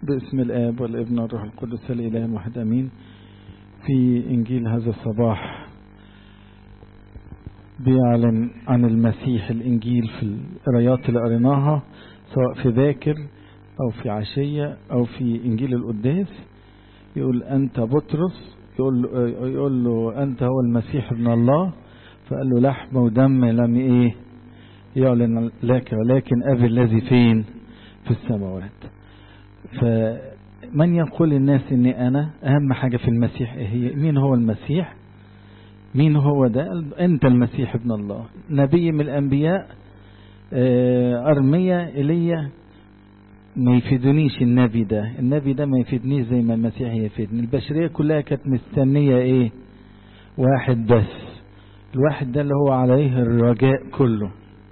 باسم الآب والابن والروح القدس الإله الواحد أمين في إنجيل هذا الصباح بيعلن عن المسيح الإنجيل في القرايات اللي قريناها سواء في ذاكر أو في عشية أو في إنجيل القداس يقول أنت بطرس يقول له, يقول له أنت هو المسيح ابن الله فقال له لحم ودم لم إيه يعلن لك ولكن أبي الذي فين في السماوات فمن يقول الناس اني انا اهم حاجة في المسيح إيه هي مين هو المسيح مين هو ده انت المسيح ابن الله نبي من الانبياء ارمية ايليا ما يفيدنيش النبي ده النبي ده ما يفيدنيش زي ما المسيح يفيدني البشرية كلها كانت مستنية ايه واحد بس الواحد ده اللي هو عليه الرجاء كله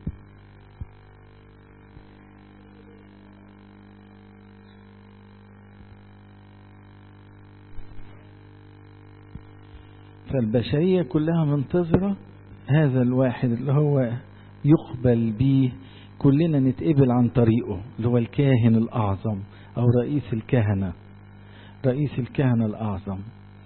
فالبشرية كلها منتظرة هذا الواحد اللي هو يقبل به كلنا نتقبل عن طريقه اللي هو الكاهن الأعظم أو رئيس الكهنة رئيس الكهنة الأعظم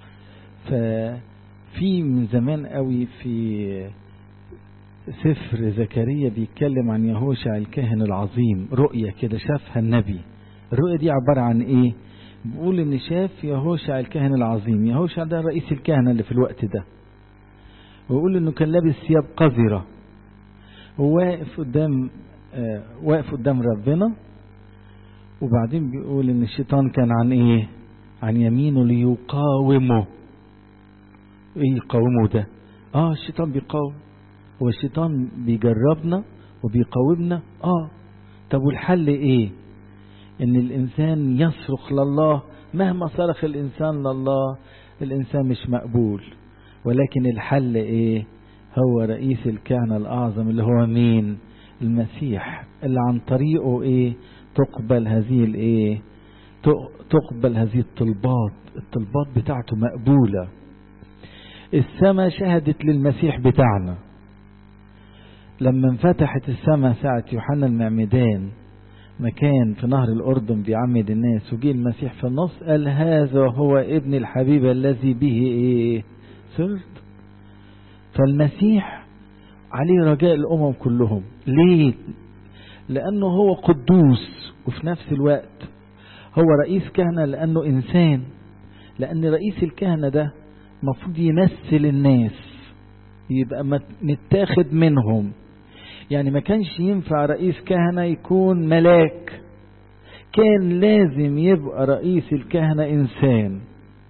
ففي من زمان قوي في سفر زكريا بيتكلم عن يهوشع الكاهن العظيم رؤية كده شافها النبي الرؤية دي عبارة عن ايه بيقول ان شاف يهوشع الكاهن العظيم يهوشع ده رئيس الكهنة اللي في الوقت ده ويقول انه كان لابس ثياب قذرة وواقف قدام آه واقف قدام ربنا وبعدين بيقول ان الشيطان كان عن ايه عن يمينه ليقاومه ايه يقاومه ده اه الشيطان بيقاوم هو الشيطان بيجربنا وبيقاومنا اه طب والحل ايه ان الانسان يصرخ لله مهما صرخ الانسان لله الانسان مش مقبول ولكن الحل ايه هو رئيس الكهنة الاعظم اللي هو مين المسيح اللي عن طريقه ايه تقبل هذه الايه تقبل هذه الطلبات الطلبات بتاعته مقبولة السماء شهدت للمسيح بتاعنا لما انفتحت السماء ساعة يوحنا المعمدان مكان في نهر الأردن بيعمد الناس وجي المسيح في النص قال هذا هو ابن الحبيب الذي به إيه سرت فالمسيح عليه رجاء الأمم كلهم ليه لأنه هو قدوس وفي نفس الوقت هو رئيس كهنة لأنه إنسان لأن رئيس الكهنة ده المفروض يمثل الناس يبقى متاخد منهم يعني ما كانش ينفع رئيس كهنة يكون ملاك كان لازم يبقى رئيس الكهنة إنسان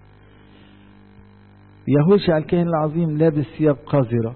يهوشع الكاهن العظيم لابس ثياب قذرة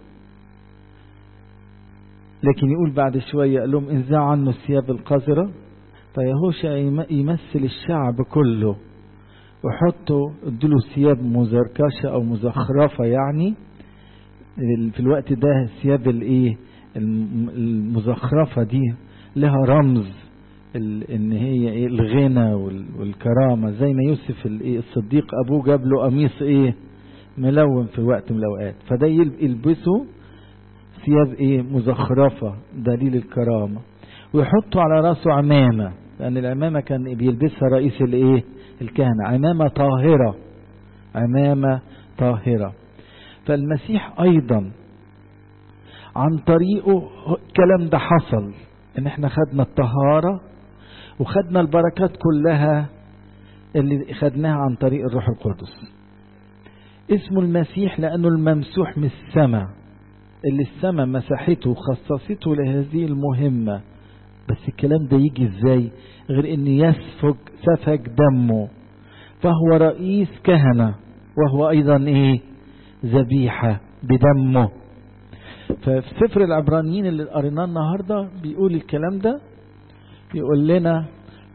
لكن يقول بعد شوية قال لهم انزعوا عنه الثياب القذرة فيهوشع يمثل الشعب كله وحطوا ادوا ثياب مزركشة أو مزخرفة يعني في الوقت ده الثياب الايه المزخرفة دي لها رمز ان هي ايه الغنى والكرامة زي ما يوسف الصديق ابوه جاب له قميص ايه ملون في وقت من الاوقات فده يلبسه ثياب ايه مزخرفة دليل الكرامة ويحطوا على راسه عمامة لان العمامة كان بيلبسها رئيس الايه الكهنة عمامة طاهرة عمامة طاهرة فالمسيح ايضا عن طريقه الكلام ده حصل ان احنا خدنا الطهارة وخدنا البركات كلها اللي خدناها عن طريق الروح القدس اسمه المسيح لانه الممسوح من السماء اللي السماء مسحته وخصصته لهذه المهمة بس الكلام ده يجي ازاي غير ان يسفك سفك دمه فهو رئيس كهنة وهو ايضا ايه ذبيحة بدمه ففي سفر العبرانيين اللي قريناه النهارده بيقول الكلام ده يقول لنا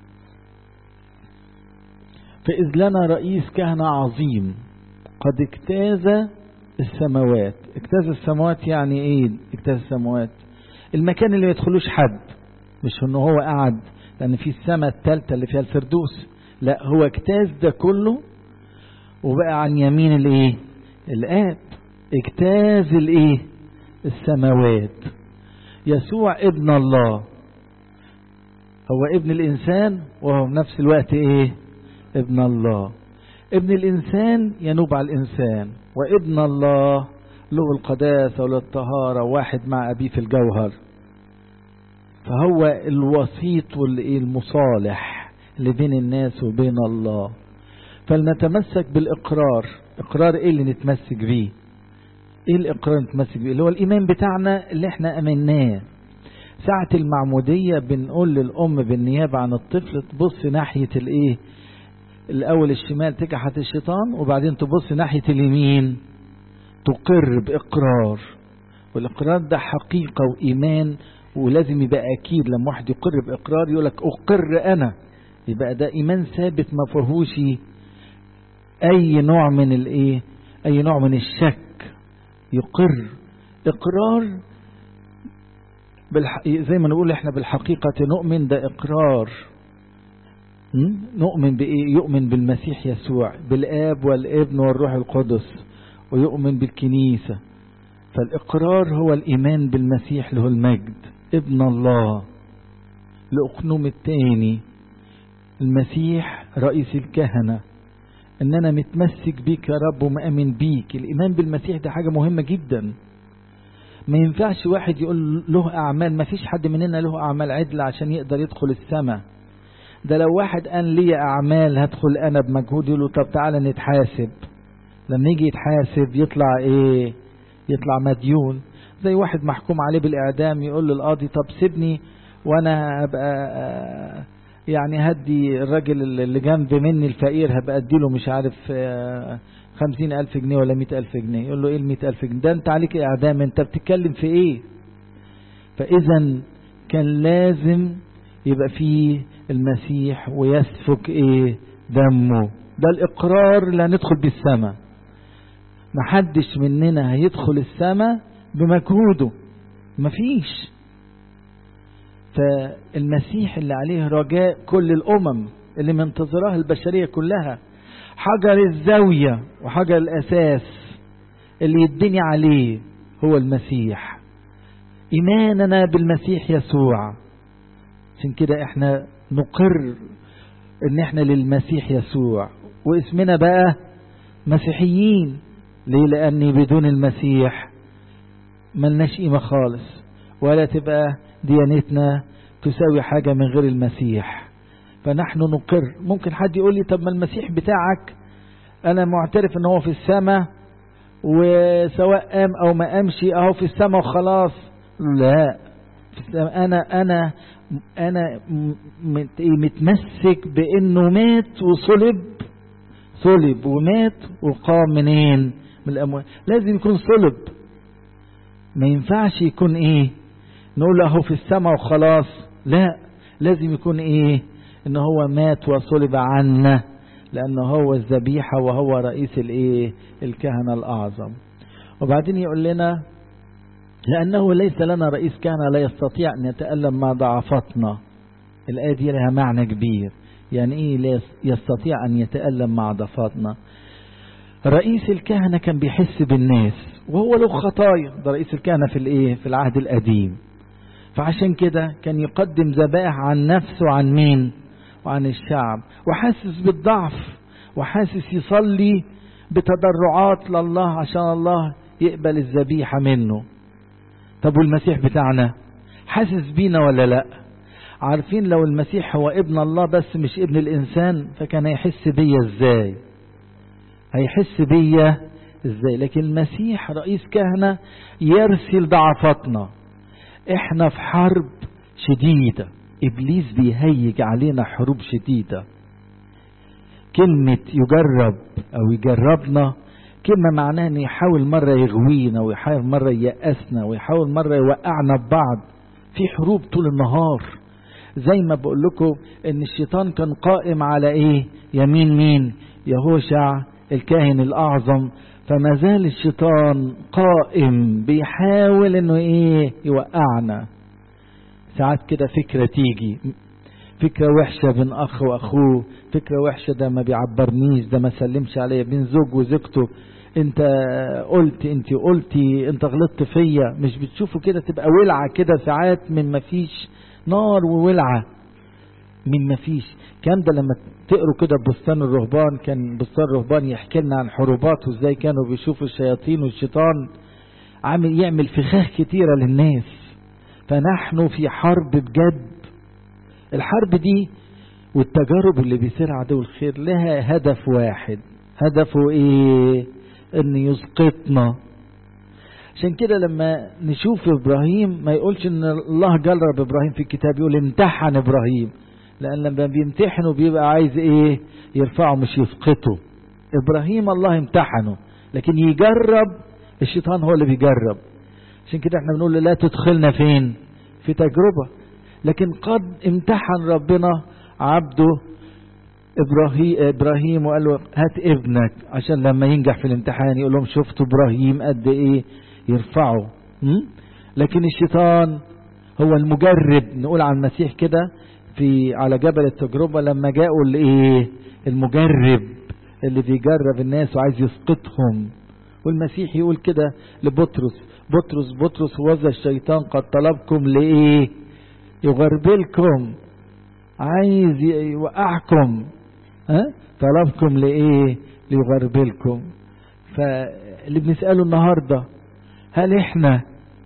فإذ لنا رئيس كهنة عظيم قد اجتاز السماوات اجتاز السماوات يعني ايه اجتاز السماوات المكان اللي ما يدخلوش حد مش انه هو قعد لان في السماء الثالثه اللي فيها الفردوس لا هو اجتاز ده كله وبقى عن يمين الايه الاب اجتاز الايه السماوات يسوع ابن الله هو ابن الإنسان وهو في نفس الوقت إيه ابن الله ابن الإنسان ينوب على الإنسان وابن الله له القداسة والطهارة واحد مع أبيه في الجوهر فهو الوسيط والمصالح اللي بين الناس وبين الله فلنتمسك بالإقرار إقرار إيه اللي نتمسك بيه إيه الإقرار اللي نتمسك بيه اللي هو الإيمان بتاعنا اللي احنا أمناه ساعة المعمودية بنقول للأم بالنيابة عن الطفل تبص ناحية الإيه الأول الشمال تجحت الشيطان وبعدين تبص ناحية اليمين تقر بإقرار والإقرار ده حقيقة وإيمان ولازم يبقى أكيد لما واحد يقر بإقرار يقول لك أقر أنا يبقى ده إيمان ثابت ما فيهوش أي نوع من الإيه أي نوع من الشك يقر إقرار بالح... زي ما نقول احنا بالحقيقة نؤمن ده إقرار نؤمن بإيه يؤمن بالمسيح يسوع بالآب والابن والروح القدس ويؤمن بالكنيسة فالإقرار هو الإيمان بالمسيح له المجد ابن الله لأقنوم التاني المسيح رئيس الكهنة ان انا متمسك بيك يا رب ومأمن بيك الايمان بالمسيح ده حاجة مهمة جدا ما ينفعش واحد يقول له اعمال ما فيش حد مننا له اعمال عدل عشان يقدر يدخل السماء ده لو واحد قال لي اعمال هدخل انا بمجهود يقول له طب تعالى نتحاسب لما يجي يتحاسب يطلع ايه يطلع مديون زي واحد محكوم عليه بالاعدام يقول للقاضي طب سيبني وانا ابقى يعني هدي الراجل اللي جنب مني الفقير هبقى اديله مش عارف خمسين ألف جنيه ولا مئة ألف جنيه يقول له ايه المئة ألف جنيه ده انت عليك اعدام انت بتتكلم في ايه فاذا كان لازم يبقى فيه المسيح ويسفك ايه دمه ده الاقرار اللي هندخل بيه السماء محدش مننا هيدخل السماء بمجهوده مفيش فالمسيح اللي عليه رجاء كل الأمم اللي منتظرها البشرية كلها حجر الزاوية وحجر الأساس اللي يتبني عليه هو المسيح إيماننا بالمسيح يسوع عشان كده احنا نقر ان احنا للمسيح يسوع واسمنا بقى مسيحيين ليه لأني بدون المسيح ملناش قيمة خالص ولا تبقى ديانتنا تساوي حاجة من غير المسيح فنحن نقر ممكن حد يقول لي طب ما المسيح بتاعك أنا معترف أنه هو في السماء وسواء قام أو ما قامش أهو في السماء وخلاص لا أنا أنا أنا متمسك بأنه مات وصلب صلب ومات وقام منين من الأموات لازم يكون صلب ما ينفعش يكون ايه نقول له في السماء وخلاص لا لازم يكون ايه ان هو مات وصلب عنا لانه هو الذبيحة وهو رئيس الايه الكهنة الاعظم وبعدين يقول لنا لانه ليس لنا رئيس كهنة لا يستطيع ان يتألم مع ضعفتنا الآية دي لها معنى كبير يعني ايه لا يستطيع ان يتألم مع ضعفتنا رئيس الكهنة كان بيحس بالناس وهو له خطايا ده رئيس الكهنة في الايه في العهد القديم فعشان كده كان يقدم ذبائح عن نفسه وعن مين وعن الشعب وحاسس بالضعف وحاسس يصلي بتضرعات لله عشان الله يقبل الذبيحة منه طب والمسيح بتاعنا حاسس بينا ولا لا عارفين لو المسيح هو ابن الله بس مش ابن الإنسان فكان هيحس بيا ازاي هيحس بيا ازاي لكن المسيح رئيس كهنة يرسل ضعفاتنا احنا في حرب شديدة ابليس بيهيج علينا حروب شديدة كلمة يجرب او يجربنا كلمة معناها ان يحاول مرة يغوينا ويحاول مرة ييأسنا ويحاول مرة يوقعنا ببعض في حروب طول النهار زي ما بقول لكم ان الشيطان كان قائم على ايه يمين مين يهوشع الكاهن الاعظم فما زال الشيطان قائم بيحاول انه ايه يوقعنا ساعات كده فكرة تيجي فكرة وحشة بين اخ واخوه فكرة وحشة ده ما بيعبرنيش ده ما سلمش عليا بين زوج وزوجته انت قلت انت قلتي انت غلطت فيا مش بتشوفوا كده تبقى ولعة كده ساعات من ما فيش نار وولعة مين ما فيش كان ده لما تقروا كده بستان الرهبان كان بستان الرهبان يحكي لنا عن حروبات وازاي كانوا بيشوفوا الشياطين والشيطان عامل يعمل فخاخ كتيرة للناس فنحن في حرب بجد الحرب دي والتجارب اللي بيصير عدو الخير لها هدف واحد هدفه ايه ان يسقطنا عشان كده لما نشوف ابراهيم ما يقولش ان الله جرب ابراهيم في الكتاب يقول امتحن ابراهيم لان لما بيمتحنه بيبقى عايز ايه يرفعه مش يسقطه ابراهيم الله امتحنه لكن يجرب الشيطان هو اللي بيجرب عشان كده احنا بنقول لا تدخلنا فين في تجربة لكن قد امتحن ربنا عبده إبراهيم, إبراهيم وقال له هات ابنك عشان لما ينجح في الامتحان يقول لهم شفتوا إبراهيم قد إيه يرفعه لكن الشيطان هو المجرب نقول عن المسيح كده في على جبل التجربة لما جاءوا الإيه المجرب اللي بيجرب الناس وعايز يسقطهم والمسيح يقول كده لبطرس بطرس بطرس وذا الشيطان قد طلبكم لإيه يغربلكم عايز يوقعكم ها طلبكم لإيه ليغربلكم فاللي بنسأله النهاردة هل احنا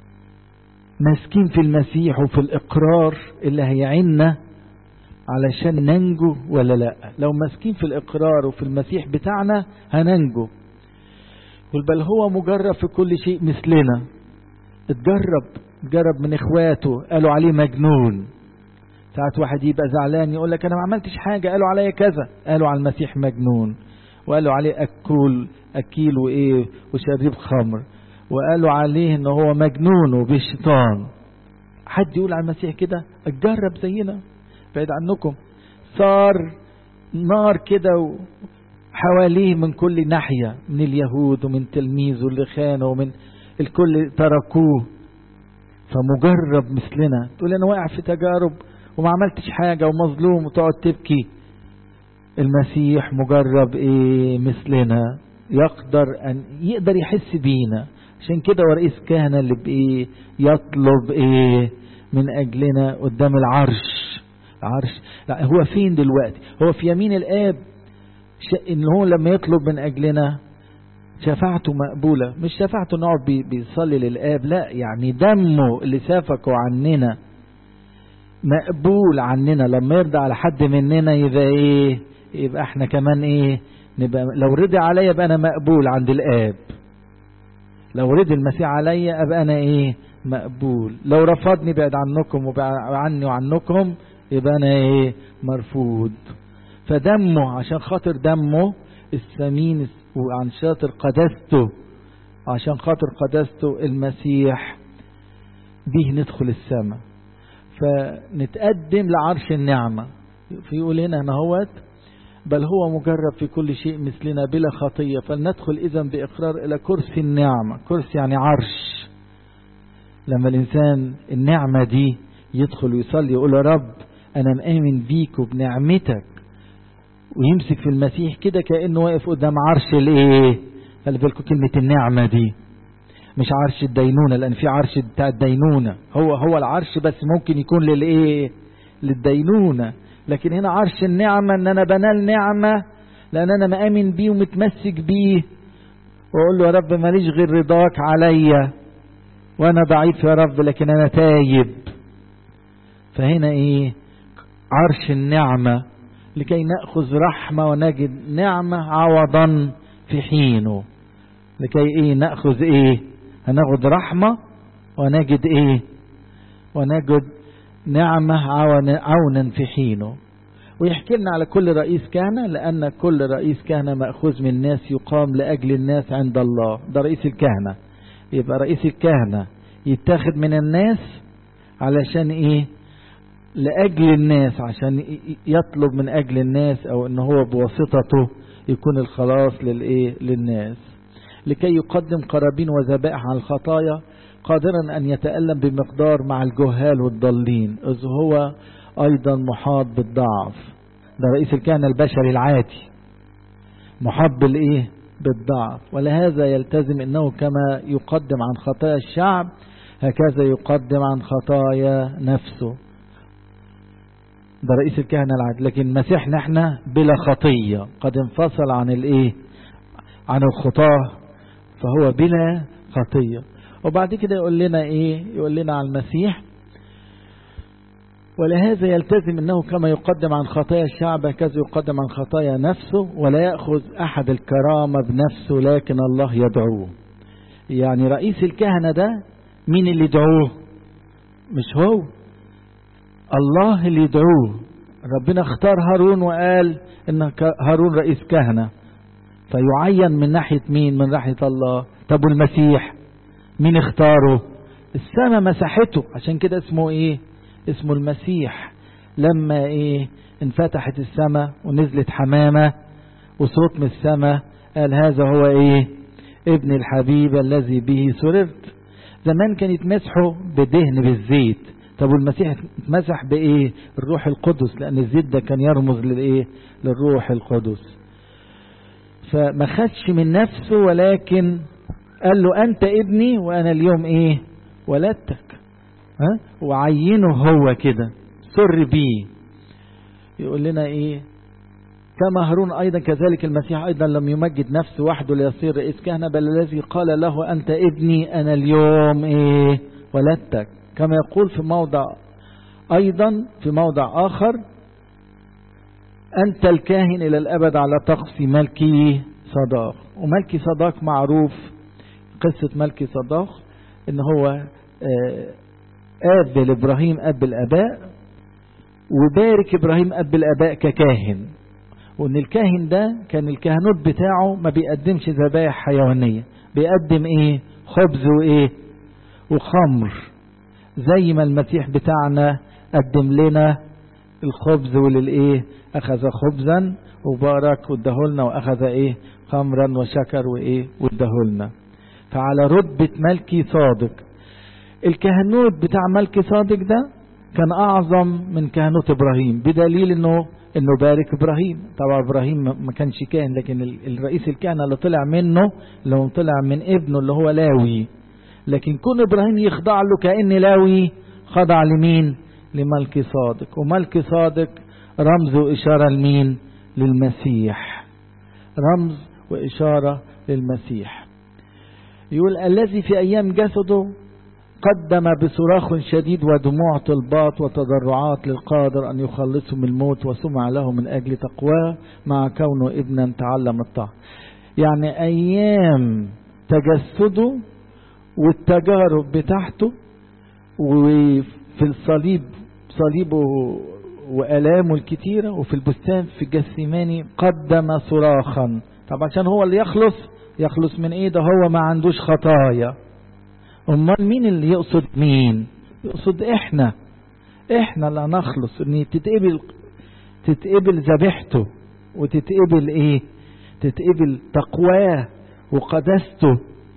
ماسكين في المسيح وفي الإقرار اللي هيعيننا علشان ننجو ولا لا لو ماسكين في الإقرار وفي المسيح بتاعنا هننجو بل هو مجرب في كل شيء مثلنا اتجرب اتجرب من اخواته قالوا عليه مجنون ساعات واحد يبقى زعلان يقول لك انا ما عملتش حاجه قالوا عليا كذا قالوا على المسيح مجنون وقالوا عليه اكول اكيل وايه وشريب خمر وقالوا عليه ان هو مجنون وبشيطان حد يقول على المسيح كده اتجرب زينا بعيد عنكم صار نار كده حواليه من كل ناحية من اليهود ومن تلميذه اللي خانه ومن الكل تركوه فمجرب مثلنا تقول انا واقع في تجارب وما عملتش حاجة ومظلوم وتقعد تبكي المسيح مجرب ايه مثلنا يقدر ان يقدر يحس بينا عشان كده ورئيس كهنة اللي بايه يطلب ايه من اجلنا قدام العرش العرش لا هو فين دلوقتي هو في يمين الاب ان هو لما يطلب من اجلنا شفاعته مقبولة مش شفاعته نقعد بيصلي للآب لا يعني دمه اللي سافكه عننا مقبول عننا لما يرضى على حد مننا يبقى ايه يبقى احنا كمان ايه نبقى لو رضي عليا يبقى انا مقبول عند الآب لو رضي المسيح عليا ابقى انا ايه مقبول لو رفضني بعد عنكم وعني وعنكم يبقى انا ايه مرفوض فدمه عشان خاطر دمه الثمين وعن شاطر قدسته عشان خاطر قدسته المسيح به ندخل السماء فنتقدم لعرش النعمة فيقول هنا نهوت بل هو مجرب في كل شيء مثلنا بلا خطية فلندخل إذا بإقرار إلى كرسي النعمة كرسي يعني عرش لما الإنسان النعمة دي يدخل ويصلي يقول يا رب أنا مآمن بيك وبنعمتك ويمسك في المسيح كده كأنه واقف قدام عرش الايه خلي بالكم كلمة النعمة دي مش عرش الدينونة لأن في عرش بتاع الدينونة هو هو العرش بس ممكن يكون للإيه للدينونة لكن هنا عرش النعمة إن أنا بنال نعمة لأن أنا مآمن بيه ومتمسك بيه وأقول له يا رب ماليش غير رضاك عليا وأنا ضعيف يا رب لكن أنا تايب فهنا إيه عرش النعمة لكي نأخذ رحمة ونجد نعمة عوضا في حينه لكي ايه نأخذ ايه هناخد رحمة ونجد ايه ونجد نعمة عونا في حينه ويحكي لنا على كل رئيس كهنة لأن كل رئيس كهنة مأخوذ من الناس يقام لأجل الناس عند الله ده رئيس الكهنة يبقى رئيس الكهنة يتاخد من الناس علشان ايه لأجل الناس عشان يطلب من أجل الناس أو أن هو بواسطته يكون الخلاص للإيه للناس لكي يقدم قرابين وذبائح عن الخطايا قادرا أن يتألم بمقدار مع الجهال والضالين إذ هو أيضا محاط بالضعف ده رئيس الكهنة البشري العادي محاط بالإيه بالضعف ولهذا يلتزم أنه كما يقدم عن خطايا الشعب هكذا يقدم عن خطايا نفسه ده رئيس الكهنة العادل لكن مسيحنا احنا بلا خطية قد انفصل عن الايه عن الخطاة فهو بلا خطية وبعد كده يقول لنا ايه يقول لنا على المسيح ولهذا يلتزم انه كما يقدم عن خطايا الشعب هكذا يقدم عن خطايا نفسه ولا ياخذ احد الكرامه بنفسه لكن الله يدعوه يعني رئيس الكهنه ده مين اللي يدعوه مش هو الله اللي يدعوه ربنا اختار هارون وقال ان هارون رئيس كهنه فيعين من ناحيه مين من ناحيه الله طب والمسيح مين اختاره السماء مسحته عشان كده اسمه ايه اسمه المسيح لما ايه انفتحت السماء ونزلت حمامة وصوت من السماء قال هذا هو ايه ابن الحبيب الذي به سررت زمان كان يتمسحوا بدهن بالزيت طب والمسيح اتمسح بايه الروح القدس لان الزيت ده كان يرمز للايه للروح القدس فما خدش من نفسه ولكن قال له انت ابني وانا اليوم ايه ولدتك ها وعينه هو كده سر بيه يقول لنا ايه كما هارون ايضا كذلك المسيح ايضا لم يمجد نفسه وحده ليصير رئيس كهنه بل الذي قال له انت ابني انا اليوم ايه ولدتك كما يقول في موضع ايضا في موضع اخر انت الكاهن الى الابد على طقس ملكي صداق وملكي صداق معروف قصه ملكي صداق ان هو آه اب لابراهيم اب الاباء وبارك ابراهيم اب الاباء ككاهن وان الكاهن ده كان الكهنوت بتاعه ما بيقدمش ذبائح حيوانيه بيقدم ايه خبز وايه وخمر زي ما المسيح بتاعنا قدم لنا الخبز وللايه اخذ خبزا وبارك واداهولنا واخذ ايه خمرا وشكر وايه واداهولنا فعلى رتبه ملكي صادق الكهنوت بتاع ملكي صادق ده كان اعظم من كهنوت ابراهيم بدليل انه انه بارك ابراهيم طبعا ابراهيم ما كانش كاهن لكن الرئيس الكهنه اللي طلع منه اللي طلع من ابنه اللي هو لاوي لكن كون ابراهيم يخضع له كان لاوي خضع لمين لملكي صادق وملكي صادق رمز واشاره لمين للمسيح رمز واشاره للمسيح يقول الذي في ايام جسده قدم بصراخ شديد ودموع طلبات وتضرعات للقادر أن يخلصه من الموت وسمع له من أجل تقواه مع كونه ابنا تعلم الطاعة يعني أيام تجسده والتجارب بتاعته وفي الصليب صليبه وآلامه الكتيرة وفي البستان في جسيماني قدم صراخا طب عشان هو اللي يخلص يخلص من ايه ده هو ما عندوش خطايا امال مين اللي يقصد مين يقصد احنا احنا اللي هنخلص ان تتقبل تتقبل ذبيحته وتتقبل ايه تتقبل تقواه وقدسته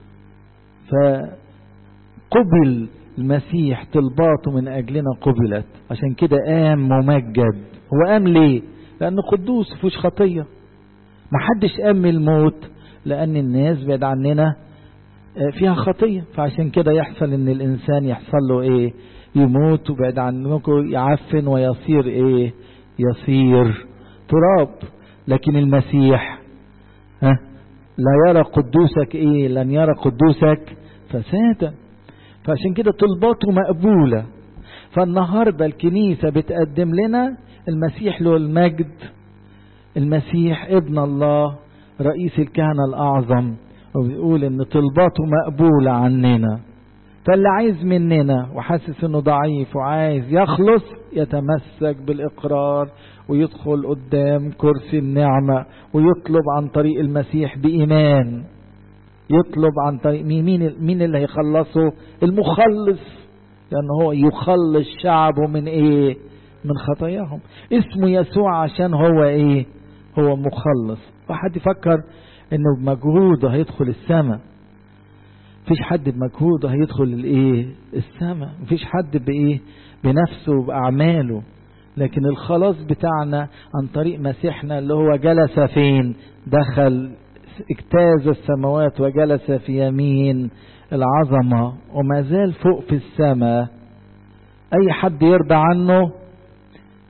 فقبل المسيح طلباته من اجلنا قبلت عشان كده قام ممجد هو قام ليه لانه قدوس مفيهوش خطيه محدش قام من الموت لان الناس بعد عننا فيها خطية فعشان كده يحصل ان الانسان يحصل له ايه يموت وبعد عنكم يعفن ويصير ايه يصير تراب لكن المسيح ها لا يرى قدوسك ايه لن يرى قدوسك فسادا فعشان كده طلباته مقبولة فالنهاردة الكنيسة بتقدم لنا المسيح له المجد المسيح ابن الله رئيس الكهنة الأعظم وبيقول ان طلباته مقبولة عننا فاللي عايز مننا وحاسس انه ضعيف وعايز يخلص يتمسك بالاقرار ويدخل قدام كرسي النعمة ويطلب عن طريق المسيح بإيمان يطلب عن طريق مين مين, مين اللي هيخلصه المخلص لأن هو يخلص شعبه من ايه من خطاياهم اسمه يسوع عشان هو ايه هو مخلص واحد يفكر انه بمجهوده هيدخل السماء مفيش حد بمجهوده هيدخل الايه السماء مفيش حد بايه بنفسه باعماله لكن الخلاص بتاعنا عن طريق مسيحنا اللي هو جلس فين دخل اجتاز السماوات وجلس في يمين العظمة وما زال فوق في السماء اي حد يرضى عنه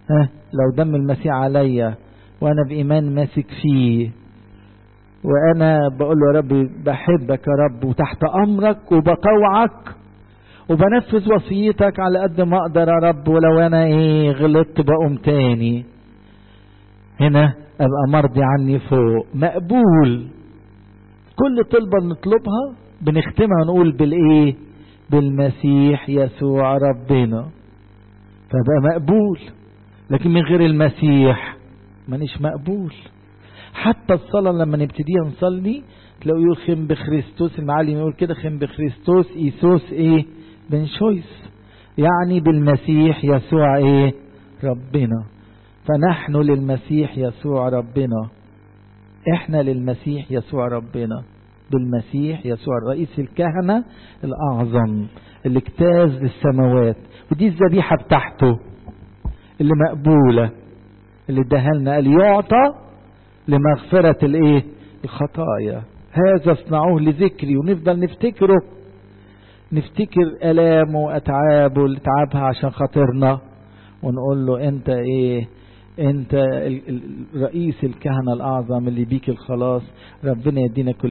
ها لو دم المسيح عليا وانا بايمان ماسك فيه وانا بقول له يا رب بحبك يا رب وتحت امرك وبطوعك وبنفذ وصيتك على قد ما اقدر يا رب ولو انا ايه غلطت بقوم تاني هنا ابقى مرضي عني فوق مقبول كل طلبة نطلبها بنختمها نقول بالايه بالمسيح يسوع ربنا فبقى مقبول لكن من غير المسيح مانيش مقبول حتى الصلاة لما نبتديها نصلي تلاقوا يقول خم بخريستوس المعلم يقول كده خم بخريستوس ايسوس ايه بن شويس يعني بالمسيح يسوع ايه ربنا فنحن للمسيح يسوع ربنا احنا للمسيح يسوع ربنا بالمسيح يسوع رئيس الكهنة الأعظم اللي اجتاز للسماوات ودي الذبيحة بتاعته اللي مقبولة اللي اداها لنا قال يعطى لمغفرة الايه الخطايا هذا اصنعوه لذكري ونفضل نفتكره نفتكر آلامه وأتعابه اللي تعبها عشان خاطرنا ونقول له انت ايه انت رئيس الكهنة الاعظم اللي بيك الخلاص ربنا يدينا كل